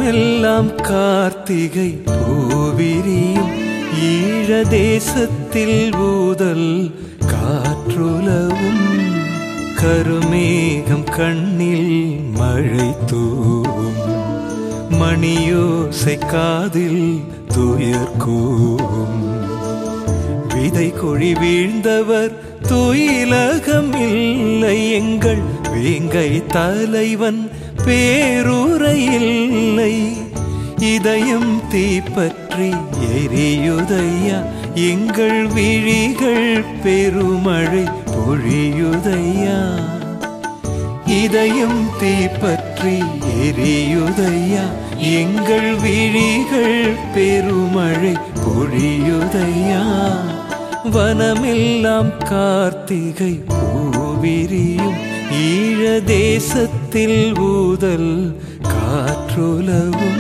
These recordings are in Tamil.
வனமெல்லாம் கார்த்திகை பூவிரியும் ஈழ தேசத்தில் ஊதல் காற்றுலவும் கருமேகம் கண்ணில் மழை தூவும் மணியோசை காதில் துயர் கூவும் விதை கொழி வீழ்ந்தவர் துயிலகம் இல்லை எங்கள் வேங்கை தலைவன் பேருரை இல்லை இதயம் தீப்பற்றி எரியுதையா எங்கள் விழிகள் பெருமழை பொழியுதையா இதயம் தீப்பற்றி எரியுதையா எங்கள் விழிகள் பெருமழை பொழியுதையா வனமெல்லாம் கார்த்திகை பூவிரியும் ஈழ தேசத்தில் ஊதல் காற்றுலவும்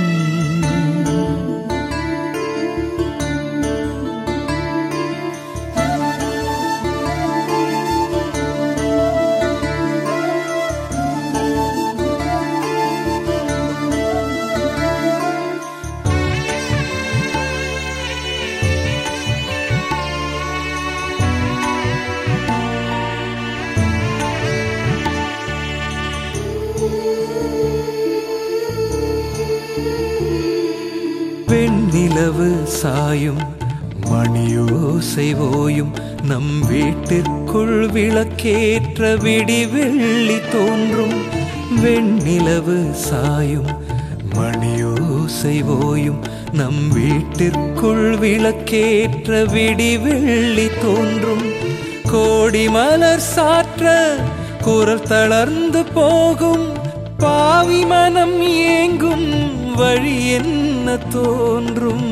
வெண்ணிலவு சாயும் மணியோசை ஓயும் நம் வீட்டிற்குள் விளக்கேற்ற விடிவெள்ளி தோன்றும் வெண்ணிலவு சாயும் மணியோசை ஓயும் நம் வீட்டிற்குள் விளக்கேற்ற விடிவெள்ளி தோன்றும் கோடி மலர் சாற்ற குரல் தளர்ந்து போகும் பாவி மனம் ஏங்கும் வழி என்ன தோன்றும்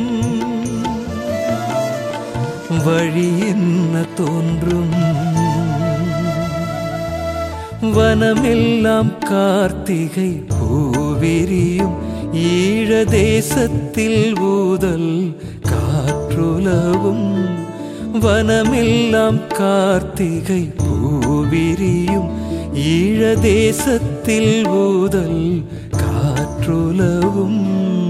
வழி என்ன தோன்றும் வனமெல்லாம் கார்த்திகை பூவிரியும் ஈழ தேசத்தில் ஊதல் காற்றுலவும் வனமெல்லாம் கார்த்திகை பூவிரியும் ஈழ தேசத்தில் ஊதல் காற்றுலவும்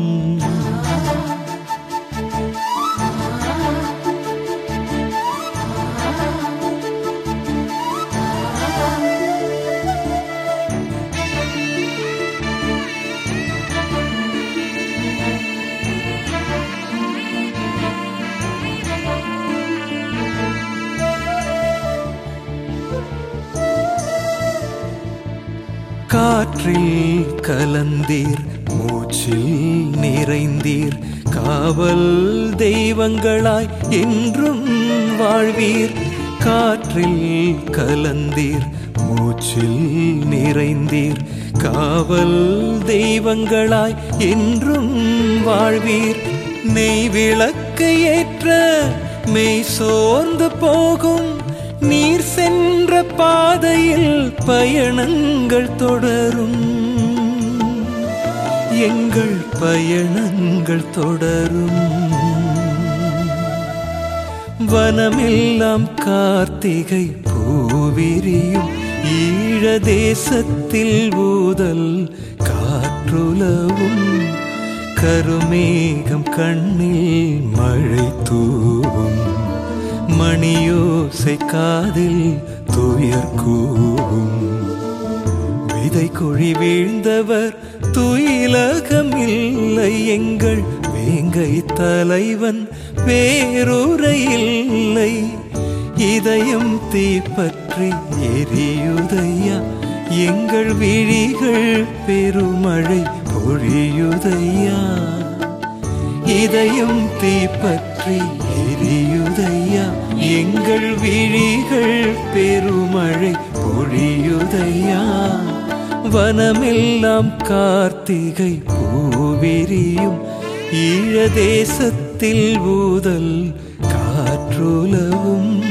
காற்றில் கலந்தீர் மூச்சில் நிறைந்தீர் காவல் தெய்வங்களாய் என்றும் வாழ்வீர் காற்றில் கலந்தீர் மூச்சில் நிறைந்தீர் காவல் தெய்வங்களாய் என்றும் வாழ்வீர் நெய் விளக்கு ஏற்ற மெய் சோர்ந்து போகும் நீர் சென்ற பாதையில் பயணங்கள் தொடரும் எங்கள் பயணங்கள் தொடரும் வனமெல்லாம் கார்த்திகை பூவிரியும் ஈழ தேசத்தில் ஊதல் காற்றுலவும் கருமேகம் கண்ணில் மழை தூவும் மணியோசை காதில் துயர் கூவும் விதை கொழி வீழ்ந்தவர் துயிலகம் இல்லை எங்கள் வேங்கை தலைவன் வேறொரை இல்லை இதயம் தீப்பற்றி எரியுதையா எங்கள் விழிகள் பெருமழை பொழியுதையா இதயம் தீப்பற்றி எரியுதையா எங்கள் விழிகள் பெருமழை பொழியுதையா வனமெல்லாம் கார்த்திகை பூவிரியும் ஈழ தேசத்தில் ஊதல் காற்றுலவும்